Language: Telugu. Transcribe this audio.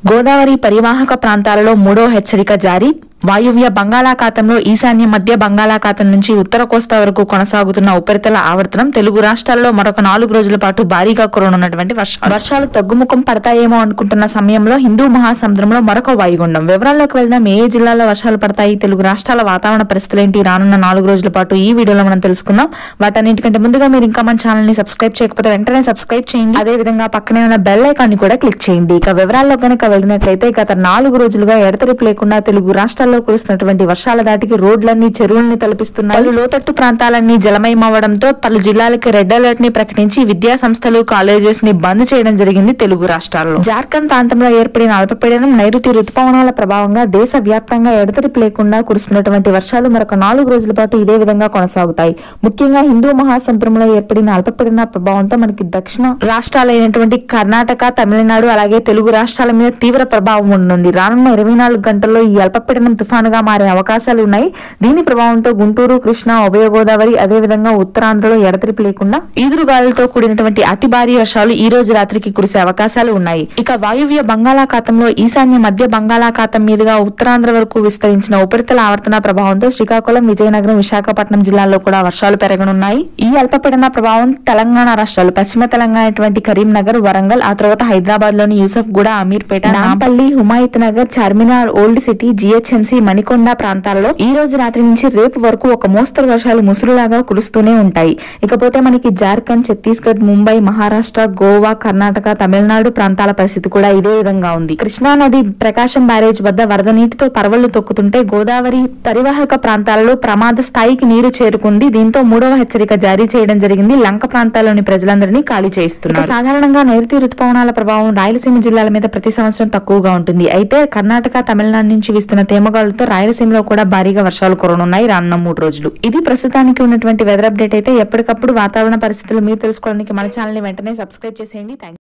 గోదావరి పరివాహక ప్రాంతాలలో మూడో హెచ్చరిక జారీ వాయువ్య బంగాళాఖాతంలో ఈశాన్య మధ్య బంగాళాఖాతం నుంచి ఉత్తర కోస్తా వరకు కొనసాగుతున్న ఉపరితల ఆవర్తనం తెలుగు రాష్ట్రాల్లో మరొక నాలుగు రోజుల పాటు భారీగా కురనున్నటువంటి వర్షాలు వర్షాలు తగ్గుముఖం పడతాయేమో అనుకుంటున్న సమయంలో హిందూ మహాసముద్రంలో మరొక వాయుగుండం వివరాల్లోకి వెళ్దాం ఏ ఏ జిల్లాలో వర్షాలు పడతాయి తెలుగు రాష్ట్రాల వాతావరణ పరిస్థితులు ఏంటి రానున్న నాలుగు రోజుల పాటు ఈ వీడియోలో మనం తెలుసుకుందాం వాటన్నిటికంటే ముందుగా మీరు ఇంకా మన ఛానల్ ని సబ్స్క్రైబ్ చేయకపోతే వెంటనే సబ్స్క్రైబ్ చేయండి అదే విధంగా పక్కనే ఉన్న బెల్ ఐకాన్ ని కూడా క్లిక్ చేయండి ఇక వివరాల్లో కనుక వెళ్ళినట్లయితే గత నాలుగు రోజులుగా ఎడతెరిపి లేకుండా తెలుగు రాష్ట్రాల్లో కురుస్తున్నటువంటి వర్షాల దాటికి రోడ్లన్నీ చెరువుల్ని తలపిస్తున్నాయి పలు లోతట్టు ప్రాంతాలన్నీ జలమయమవడంతో పలు జిల్లాలకి రెడ్ అలర్ట్ ని ప్రకటించి విద్యా సంస్థలు కాలేజెస్ ని బంద్ చేయడం జరిగింది తెలుగు రాష్ట్రాల్లో జార్ఖండ్ ప్రాంతంలో ఏర్పడిన అల్పపీడనం నైరుతి రుతుపవనాల ప్రభావంగా దేశ వ్యాప్తంగా ఎడతెరిపి లేకుండా కురుస్తున్నటువంటి వర్షాలు మరొక నాలుగు రోజుల పాటు ఇదే విధంగా కొనసాగుతాయి ముఖ్యంగా హిందూ మహాసముద్రంలో ఏర్పడిన అల్పపీడన ప్రభావంతో మనకి దక్షిణ రాష్ట్రాలైనటువంటి కర్ణాటక తమిళనాడు అలాగే తెలుగు రాష్ట్రాల మీద తీవ్ర ప్రభావం ఉండనుంది రానున్న ఇరవై నాలుగు గంటల్లో ఈ అల్పపీడనం తుఫానుగా మారే అవకాశాలు ఉన్నాయి దీని ప్రభావంతో గుంటూరు కృష్ణా ఉభయ గోదావరి అదే విధంగా ఉత్తరాంధ్రలో ఎడతెరిపి లేకుండా ఈదురుగాలులతో కూడినటువంటి అతి భారీ వర్షాలు ఈ రోజు రాత్రికి కురిసే అవకాశాలు ఉన్నాయి ఇక వాయువ్య బంగాళాఖాతంలో ఈశాన్య మధ్య బంగాళాఖాతం మీదుగా ఉత్తరాంధ్ర వరకు విస్తరించిన ఉపరితల ఆవర్తన ప్రభావంతో శ్రీకాకుళం విజయనగరం విశాఖపట్నం జిల్లాల్లో కూడా వర్షాలు పెరగనున్నాయి ఈ అల్పపీడన ప్రభావం తెలంగాణ రాష్ట్రాలు పశ్చిమ తెలంగాణ అయినటువంటి కరీంనగర్ వరంగల్ ఆ తర్వాత హైదరాబాద్ లోని Yousufguda Ameerpet Nampally Himayat Nagar Charminar old city GHMC Manikonda ప్రాంతాల్లో ఈ రోజు రాత్రి నుంచి రేపు వరకు ఒక మోస్తరు వర్షాలు ముసురులాగా కురుస్తూనే ఉంటాయి ఇకపోతే మనకి జార్ఖండ్ ఛత్తీస్గఢ్ ముంబై మహారాష్ట్ర గోవా కర్ణాటక తమిళనాడు ప్రాంతాల పరిస్థితి కూడా ఇదే విధంగా ఉంది కృష్ణా నది ప్రకాశం బ్యారేజ్ వద్ద వరద నీటితో పరవళ్లు తొక్కుతుంటే గోదావరి పరివాహక ప్రాంతాలలో ప్రమాద స్థాయికి నీరు చేరుకుంది దీంతో మూడవ హెచ్చరిక జారీ చేయడం జరిగింది లంక ప్రాంతాల్లోని ప్రజలందరినీ ఖాళీ చేయిస్తున్నారు సాధారణంగా నైరుతి రుతుపవనాల ప్రభావం రాయలసీమ జిల్లాల మీద ప్రతి సంవత్సరం తక్కువగా ఉంటుంది అయితే కర్ణాటక తమిళనాడు నుంచి వీస్తున్న తేమగాలులతో రాయలసీమలో కూడా భారీగా వర్షాలు కురనున్నాయి రానున్న మూడు రోజులు ఇది ప్రస్తుతానికి ఉన్నటువంటి వెదర్ అప్డేట్ అయితే ఎప్పటికప్పుడు వాతావరణ పరిస్థితులు మీరు తెలుసుకోవడానికి మన ఛానల్ ని వెంటనే సబ్స్క్రైబ్ చేసేయండి థ్యాంక్